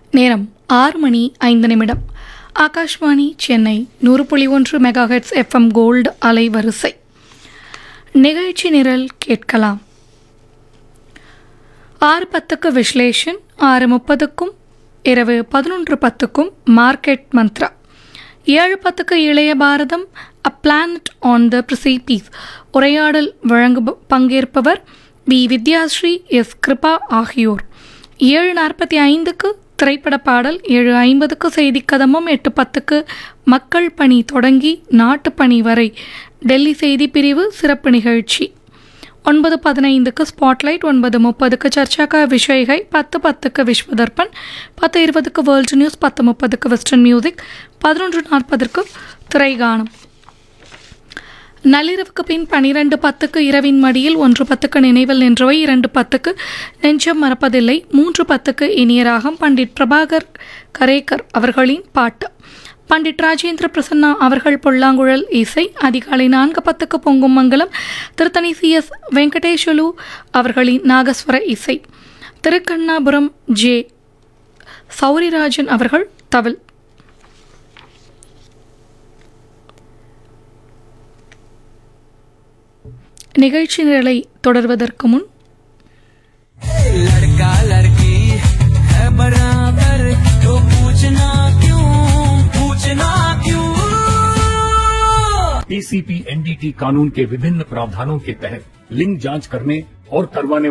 நேரம் ஆறு மணி ஐந்து நிமிடம் ஆகாஷ்வாணி சென்னை நூறு புள்ளி ஒன்று மெகாஹெட்ஸ் எஃப்எம் கோல்டு அலைவரிசை நிகழ்ச்சி நிரல் கேட்கலாம் ஆறு பத்துக்கு விஸ்லேஷன் ஆறு முப்பதுக்கும் இரவு பதினொன்று பத்துக்கும் மார்க்கெட் மந்த்ரா ஏழு பத்துக்கு இளைய பாரதம் அ பிளானட் ஆன் த ப்ரிசிபீஸ் உரையாடல் வழங்கு பங்கேற்பவர் பி வித்யாஸ்ரீ எஸ் கிருபா ஆகியோர் ஏழு நாற்பத்தி ஐந்துக்கு திரைப்பட பாடல் ஏழு ஐம்பதுக்கு செய்தி கதமும் எட்டு பத்துக்கு மக்கள் பணி தொடங்கி நாட்டு பணி வரை டெல்லி செய்தி பிரிவு சிறப்பு நிகழ்ச்சி ஒன்பது பதினைந்துக்கு ஸ்பாட்லைட் ஒன்பது முப்பதுக்கு சர்ச்சாக்கா விஷயகை பத்து பத்துக்கு விஸ்வதர்பன் பத்து இருபதுக்கு வேர்ல்டு நியூஸ் பத்து முப்பதுக்கு வெஸ்டர்ன் மியூசிக் பதினொன்று நாற்பதற்கு திரைகானம் நள்ளிரவுக்கு பின் பனிரெண்டு பத்துக்கு இரவின் மடியில் ஒன்று பத்துக்கு நினைவில் நின்றவை இரண்டு பத்துக்கு நெஞ்சம் மறப்பதில்லை மூன்று பத்துக்கு இனிய ராகம் பண்டிட் பிரபாகர் கரேக்கர் அவர்களின் பாட்டு பண்டிட் ராஜேந்திர பிரசன்னா அவர்கள் புல்லாங்குழல் இசை அதிகாலை நான்கு பத்துக்கு பொங்கும் மங்கலம் திருத்தணி சி எஸ் வெங்கடேஷலு அவர்களின் நாகஸ்வர இசை திருக்கண்ணாபுரம் ஜே சௌரிராஜன் அவர்கள் தவில் நிகழ்ச்சி நிரலை தொடர்வதற்கு முன் लड़का लड़की है बराबर तो पूछना क्यों पूछना क्यों पीसीपी एनडीटी कानून के विभिन्न प्रावधानों के तहत लिंग जांच करने और करवाने